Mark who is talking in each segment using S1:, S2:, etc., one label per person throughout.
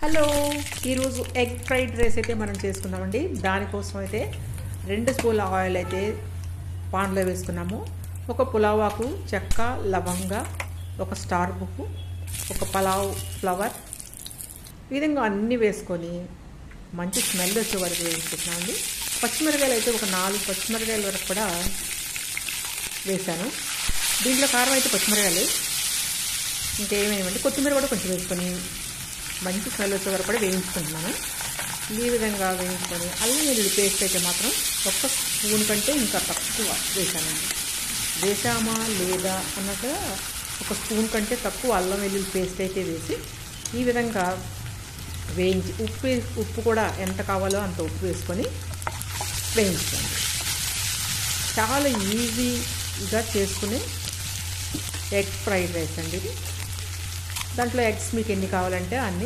S1: hello ఈరోజు egg fried rice అయితే మనం చేసుకుందామండి దానికోసం అయితే రెండు స్పూన్ల ఆయిల్ అయితే పాన్లో వేసుకున్నాము ఒక పులావాకు చెక్క లవంగ ఒక స్టార్ బుక్ ఒక పలావ్ ఫ్లవర్ ఈ విధంగా అన్నీ వేసుకొని మంచి స్మెల్ వచ్చే వరకు వేసుకుంటున్నామండి పచ్చిమిరకాయలు అయితే ఒక నాలుగు పచ్చిమిరకాయల వరకు కూడా వేశాను దీంట్లో కారం అయితే పచ్చిమిరకాయలు ఇంకేమేమంటే కొత్తిమీర కూడా కొంచెం వేసుకొని మంచి స్మెల్ వచ్చే వరకు కూడా వేయించుకుంటున్నాను ఈ విధంగా వేయించుకొని అల్లం వెల్లుల్లి పేస్ట్ అయితే మాత్రం ఒక్క స్పూన్ కంటే ఇంకా తక్కువ వేసానండి వేసామా లేదా అన్నట్టుగా ఒక స్పూన్ కంటే తక్కువ అల్లం వెల్లుల్లి పేస్ట్ అయితే వేసి ఈ విధంగా వేయించి ఉప్పు ఉప్పు కూడా ఎంత కావాలో అంత ఉప్పు వేసుకొని వేయించుకోండి చాలా ఈజీగా చేసుకునే ఎగ్ ఫ్రైడ్ రైస్ అండి ఇది దాంట్లో ఎగ్స్ మీకు ఎన్ని కావాలంటే అన్నీ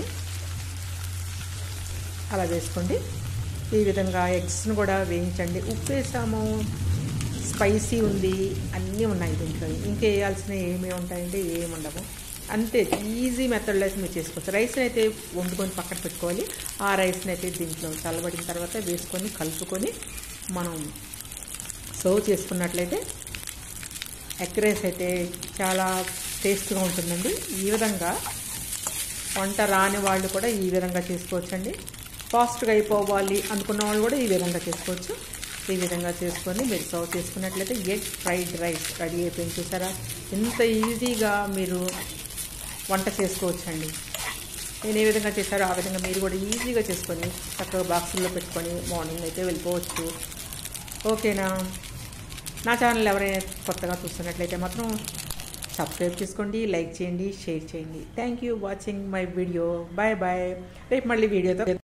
S1: అలా వేసుకోండి ఈ విధంగా ఎగ్స్ను కూడా వేయించండి ఉప్పు వేసాము స్పైసీ ఉంది అన్నీ ఉన్నాయి దీంట్లో ఇంకా వేయాల్సిన ఏమి ఉంటాయండి ఏమి ఉండవు అంతే ఈజీ మెథడ్లో అయితే మీరు చేసుకోవచ్చు రైస్ని అయితే వండుకొని పక్కన పెట్టుకోవాలి ఆ రైస్ని అయితే దీంట్లో చల్లబడిన తర్వాత వేసుకొని కలుపుకొని మనం సర్వ్ చేసుకున్నట్లయితే ఎగ్ రైస్ అయితే చాలా టేస్ట్గా ఉంటుందండి ఈ విధంగా వంట రాని వాళ్ళు కూడా ఈ విధంగా చేసుకోవచ్చండి ఫాస్ట్గా అయిపోవాలి అనుకున్న వాళ్ళు కూడా ఈ విధంగా చేసుకోవచ్చు ఈ విధంగా చేసుకొని మీరు సర్వ్ చేసుకున్నట్లయితే ఎగ్ ఫ్రైడ్ రైస్ రెడీ అయిపోయింది చూసారా ఎంత ఈజీగా మీరు వంట చేసుకోవచ్చండి నేను ఏ విధంగా చేశారో ఆ విధంగా మీరు కూడా ఈజీగా చేసుకొని చక్కగా బాక్సుల్లో పెట్టుకొని మార్నింగ్ అయితే వెళ్ళిపోవచ్చు ఓకేనా నా ఛానల్ ఎవరైనా కొత్తగా చూస్తున్నట్లయితే మాత్రం సబ్స్క్రైబ్ చేసుకోండి లైక్ చేయండి షేర్ చేయండి thank you watching my video bye bye రేపు మళ్ళీ వీడియోతో